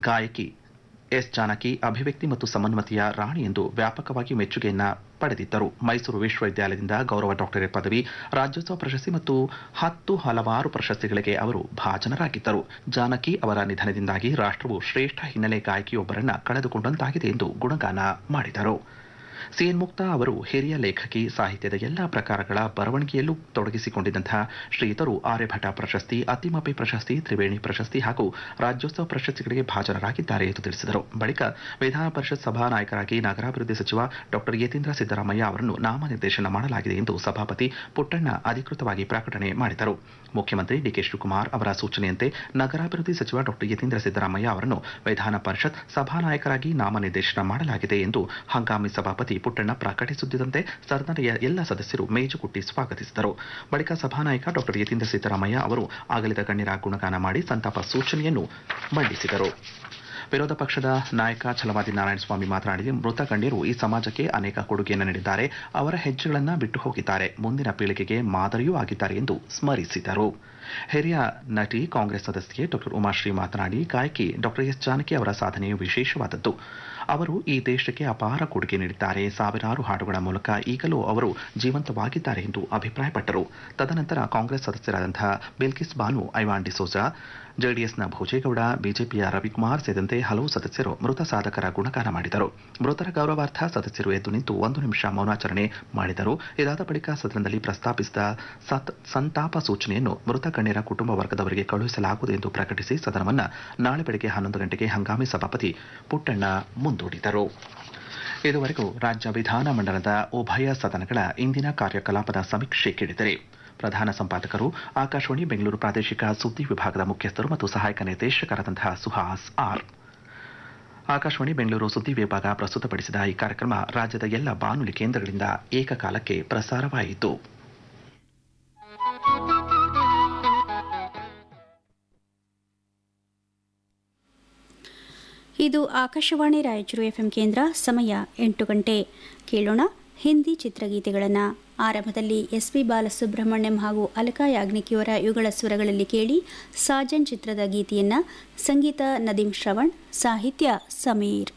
ಗಾಯಕಿ ಎಸ್ ಜಾನಕಿ ಅಭಿವ್ಯಕ್ತಿ ಮತ್ತು ಸಮನ್ವತೆಯ ರಾಣಿ ಎಂದು ವ್ಯಾಪಕವಾಗಿ ಮೆಚ್ಚುಗೆಯನ್ನ ಪಡೆದಿದ್ದರು ಮೈಸೂರು ವಿಶ್ವವಿದ್ಯಾಲಯದಿಂದ ಗೌರವ ಡಾಕ್ಟರೇಟ್ ಪದವಿ ರಾಜ್ಯೋತ್ಸವ ಪ್ರಶಸ್ತಿ ಮತ್ತು ಹತ್ತು ಹಲವಾರು ಪ್ರಶಸ್ತಿಗಳಿಗೆ ಅವರು ಭಾಜನರಾಗಿದ್ದರು ಜಾನಕಿ ಅವರ ನಿಧನದಿಂದಾಗಿ ರಾಷ್ಟ್ರವು ಶ್ರೇಷ್ಠ ಹಿನ್ನೆಲೆ ಗಾಯಕಿಯೊಬ್ಬರನ್ನ ಕಳೆದುಕೊಂಡಂತಾಗಿದೆ ಎಂದು ಗುಣಗಾನ ಮಾಡಿದರು ಸಿಎನ್ ಮುಕ್ತಾ ಅವರು ಹಿರಿಯ ಲೇಖಕಿ ಸಾಹಿತ್ಯದ ಎಲ್ಲಾ ಪ್ರಕಾರಗಳ ಬರವಣಿಗೆಯಲ್ಲೂ ತೊಡಗಿಸಿಕೊಂಡಿದ್ದಂತಹ ಶ್ರೀಯುತರು ಆರ್ಯಭಟ ಪ್ರಶಸ್ತಿ ಅತಿಮಪೆ ಪ್ರಶಸ್ತಿ ತ್ರಿವೇಣಿ ಪ್ರಶಸ್ತಿ ಹಾಗೂ ರಾಜ್ಯೋತ್ಸವ ಪ್ರಶಸ್ತಿಗಳಿಗೆ ಭಾಜನರಾಗಿದ್ದಾರೆ ಎಂದು ತಿಳಿಸಿದರು ಬಳಿಕ ವಿಧಾನ ಪರಿಷತ್ ಸಭಾ ನಾಯಕರಾಗಿ ನಗರಾಭಿವೃದ್ಧಿ ಸಚಿವ ಡಾಕ್ಟರ್ ಯತೀಂದ್ರ ಸಿದ್ದರಾಮಯ್ಯ ಅವರನ್ನು ನಾಮನಿರ್ದೇಶನ ಮಾಡಲಾಗಿದೆ ಎಂದು ಸಭಾಪತಿ ಪುಟ್ಟಣ್ಣ ಅಧಿಕೃತವಾಗಿ ಪ್ರಕಟಣೆ ಮಾಡಿದರು ಮುಖ್ಯಮಂತ್ರಿ ಡಿಕೆ ಶಿವಕುಮಾರ್ ಅವರ ಸೂಚನೆಯಂತೆ ನಗರಾಭಿವೃದ್ಧಿ ಸಚಿವ ಡಾಕ್ಟರ್ ಯತೀಂದ್ರ ಸಿದ್ದರಾಮಯ್ಯ ಅವರನ್ನು ವಿಧಾನ ಪರಿಷತ್ ಸಭಾನಾಯಕರಾಗಿ ನಾಮನಿರ್ದೇಶನ ಮಾಡಲಾಗಿದೆ ಎಂದು ಹಂಗಾಮಿ ಸಭಾಪತಿ ಪುಟ್ಟಣ್ಣ ಪ್ರಕಟಿಸುತ್ತಿದ್ದಂತೆ ಸದನದ ಎಲ್ಲ ಸದಸ್ಯರು ಮೇಜುಕುಟ್ಟಿ ಸ್ವಾಗತಿಸಿದರು ಬಳಿಕ ಸಭಾನಾಯಕ ಡಾಕ್ಟರ್ ಯತೀಂದ್ರ ಸಿದ್ದರಾಮಯ್ಯ ಅವರು ಅಗಲಿದ ಗಣ್ಯರ ಗುಣಗಾನ ಮಾಡಿ ಸಂತಾಪ ಸೂಚನೆಯನ್ನು ಮಂಡಿಸಿದರು ವಿರೋಧ ಪಕ್ಷದ ನಾಯಕ ಛಲವಾದಿ ನಾರಾಯಣಸ್ವಾಮಿ ಮಾತನಾಡಿ ಮೃತ ಗಣ್ಯರು ಈ ಸಮಾಜಕ್ಕೆ ಅನೇಕ ಕೊಡುಗೆಯನ್ನು ನೀಡಿದ್ದಾರೆ ಅವರ ಹೆಜ್ಜೆಗಳನ್ನು ಬಿಟ್ಟು ಹೋಗಿದ್ದಾರೆ ಮುಂದಿನ ಪೀಳಿಗೆಗೆ ಮಾದರಿಯೂ ಆಗಿದ್ದಾರೆ ಎಂದು ಸ್ಮರಿಸಿದರು ಹಿರಿಯ ನಟಿ ಕಾಂಗ್ರೆಸ್ ಸದಸ್ಯೆ ಡಾಕ್ಟರ್ ಉಮಾಶ್ರೀ ಮಾತನಾಡಿ ಗಾಯಕಿ ಡಾಕ್ಟರ್ ಎಸ್ ಜಾನಕಿ ಅವರ ಸಾಧನೆಯು ವಿಶೇಷವಾದದ್ದು ಅವರು ಈ ದೇಶಕ್ಕೆ ಅಪಾರ ಕೊಡುಗೆ ನೀಡಿದ್ದಾರೆ ಸಾವಿರಾರು ಹಾಡುಗಳ ಮೂಲಕ ಈಗಲೂ ಅವರು ಜೀವಂತವಾಗಿದ್ದಾರೆ ಎಂದು ಅಭಿಪ್ರಾಯಪಟ್ಟರು ತದನಂತರ ಕಾಂಗ್ರೆಸ್ ಸದಸ್ಯರಾದಂತಹ ಬಿಲ್ಕಿಸ್ ಬಾನು ಐವಾನ್ ಡಿಸೋಜಾ ಜೆಡಿಎಸ್ನ ಭೋಜೇಗೌಡ ಬಿಜೆಪಿಯ ರವಿಕುಮಾರ್ ಸೇರಿದಂತೆ ಹಲವು ಸದಸ್ಯರು ಮೃತ ಸಾಧಕರ ಗುಣಗಾನ ಮಾಡಿದರು ಮೃತರ ಗೌರವಾರ್ಥ ಸದಸ್ಯರು ಎದ್ದು ನಿಂತು ಒಂದು ನಿಮಿಷ ಮೌನಾಚರಣೆ ಮಾಡಿದರು ಇದಾದ ಬಳಿಕ ಸದನದಲ್ಲಿ ಪ್ರಸ್ತಾಪಿಸಿದ ಸಂತಾಪ ಸೂಚನೆಯನ್ನು ಮೃತ ಗಣ್ಯರ ಕುಟುಂಬ ವರ್ಗದವರಿಗೆ ಕಳುಹಿಸಲಾಗುವುದು ಎಂದು ಪ್ರಕಟಿಸಿ ಸದನವನ್ನ ನಾಳೆ ಬೆಳಗ್ಗೆ ಹನ್ನೊಂದು ಗಂಟೆಗೆ ಹಂಗಾಮಿ ಸಭಾಪತಿ ಪುಟ್ಟಣ್ಣ ಮುಂದೂಡಿದರು ಇದುವರೆಗೂ ರಾಜ್ಯ ವಿಧಾನಮಂಡಲದ ಉಭಯ ಸದನಗಳ ಇಂದಿನ ಕಾರ್ಯಕಲಾಪದ ಸಮೀಕ್ಷೆ ಕೇಳಿದರೆ ಪ್ರಧಾನ ಸಂಪಾದಕರು ಆಕಾಶವಾಣಿ ಬೆಂಗಳೂರು ಪ್ರಾದೇಶಿಕ ಸುದ್ದಿ ವಿಭಾಗದ ಮುಖ್ಯಸ್ಥರು ಮತ್ತು ಸಹಾಯಕ ನಿರ್ದೇಶಕರಾದಂತಹ ಸುಹಾಸ್ ಆರ್ ಆಕಾಶವಾಣಿ ಬೆಂಗಳೂರು ಸುದ್ದಿ ವಿಭಾಗ ಪ್ರಸ್ತುತಪಡಿಸಿದ ಈ ಕಾರ್ಯಕ್ರಮ ರಾಜ್ಯದ ಎಲ್ಲ ಬಾನುಲಿ ಕೇಂದ್ರಗಳಿಂದ ಏಕಕಾಲಕ್ಕೆ ಪ್ರಸಾರವಾಯಿತು ಇದು ಆಕಾಶವಾಣಿ ರಾಯಚೂರು ಎಫ್ಎಂ ಕೇಂದ್ರ ಸಮಯ ಎಂಟು ಗಂಟೆ ಕೇಳೋಣ ಹಿಂದಿ ಚಿತ್ರಗೀತೆಗಳನ್ನು ಆರಂಭದಲ್ಲಿ ಎಸ್ ಪಿ ಬಾಲಸುಬ್ರಹ್ಮಣ್ಯಂ ಹಾಗೂ ಅಲಕಾ ಯಾಜ್ಞಿಕಿಯವರ ಇವುಗಳ ಸ್ವರಗಳಲ್ಲಿ ಕೇಳಿ ಸಾಜನ್ ಚಿತ್ರದ ಗೀತೆಯನ್ನು ಸಂಗೀತ ನದೀಂ ಶ್ರವಣ್ ಸಾಹಿತ್ಯ ಸಮೀರ್